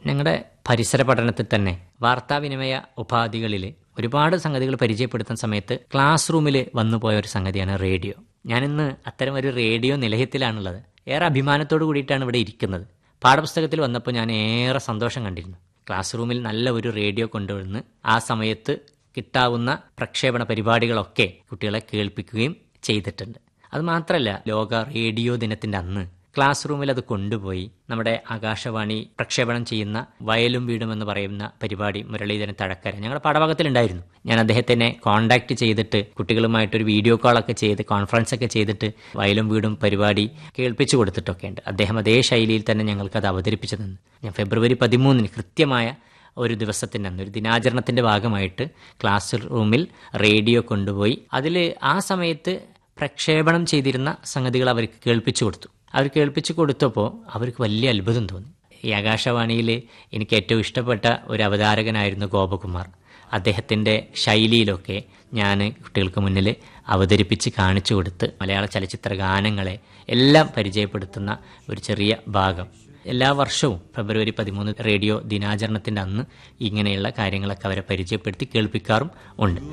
ഞങ്ങളുടെ പരിസര പഠനത്തിൽ തന്നെ വാർത്താവിനിമയ ഉപാധികളിൽ ഒരുപാട് സംഗതികൾ പരിചയപ്പെടുത്തുന്ന സമയത്ത് ക്ലാസ് റൂമിൽ വന്നുപോയ ഒരു സംഗതിയാണ് റേഡിയോ ഞാനിന്ന് അത്തരം ഒരു റേഡിയോ നിലയത്തിലാണുള്ളത് ഏറെ അഭിമാനത്തോടു കൂടിയിട്ടാണ് ഇവിടെ ഇരിക്കുന്നത് പാഠപുസ്തകത്തിൽ വന്നപ്പോൾ ഞാൻ ഏറെ സന്തോഷം കണ്ടിരുന്നു ക്ലാസ് റൂമിൽ നല്ല ഒരു റേഡിയോ കൊണ്ടുവന്ന് ആ സമയത്ത് കിട്ടാവുന്ന പ്രക്ഷേപണ പരിപാടികളൊക്കെ കുട്ടികളെ കേൾപ്പിക്കുകയും ചെയ്തിട്ടുണ്ട് അത് മാത്രമല്ല ലോക റേഡിയോ ദിനത്തിന്റെ അന്ന് ക്ലാസ് റൂമിൽ അത് കൊണ്ടുപോയി നമ്മുടെ ആകാശവാണി പ്രക്ഷേപണം ചെയ്യുന്ന വയലും വീടും എന്ന് പറയുന്ന പരിപാടി മുരളീധരൻ തഴക്കര ഞങ്ങളുടെ പാഠഭാഗത്തിലുണ്ടായിരുന്നു ഞാൻ അദ്ദേഹത്തിനെ കോൺടാക്ട് ചെയ്തിട്ട് കുട്ടികളുമായിട്ടൊരു വീഡിയോ കോളൊക്കെ ചെയ്ത് കോൺഫറൻസ് ഒക്കെ ചെയ്തിട്ട് വയലും വീടും പരിപാടി കേൾപ്പിച്ചു കൊടുത്തിട്ടൊക്കെ ഉണ്ട് അദ്ദേഹം അതേ ശൈലിയിൽ തന്നെ ഞങ്ങൾക്ക് അത് അവതരിപ്പിച്ചു തന്നു ഞാൻ ഫെബ്രുവരി പതിമൂന്നിന് കൃത്യമായ ഒരു ദിവസത്തിൻ്റെ അന്ന് ഒരു ദിനാചരണത്തിൻ്റെ ഭാഗമായിട്ട് ക്ലാസ് റൂമിൽ റേഡിയോ കൊണ്ടുപോയി അതിൽ ആ സമയത്ത് പ്രക്ഷേപണം ചെയ്തിരുന്ന സംഗതികൾ അവർക്ക് കേൾപ്പിച്ചു കൊടുത്തു അവർ കേൾപ്പിച്ചു കൊടുത്തപ്പോൾ അവർക്ക് വലിയ അത്ഭുതം തോന്നി ഈ ആകാശവാണിയിൽ എനിക്ക് ഏറ്റവും ഇഷ്ടപ്പെട്ട ഒരു അവതാരകനായിരുന്നു ഗോപകുമാർ അദ്ദേഹത്തിൻ്റെ ശൈലിയിലൊക്കെ ഞാൻ കുട്ടികൾക്ക് മുന്നിൽ അവതരിപ്പിച്ച് കാണിച്ചു കൊടുത്ത് മലയാള ചലച്ചിത്ര ഗാനങ്ങളെ എല്ലാം പരിചയപ്പെടുത്തുന്ന ഒരു ചെറിയ ഭാഗം എല്ലാ വർഷവും ഫെബ്രുവരി പതിമൂന്ന് റേഡിയോ ദിനാചരണത്തിൻ്റെ അന്ന് ഇങ്ങനെയുള്ള കാര്യങ്ങളൊക്കെ അവരെ പരിചയപ്പെടുത്തി കേൾപ്പിക്കാറും ഉണ്ട്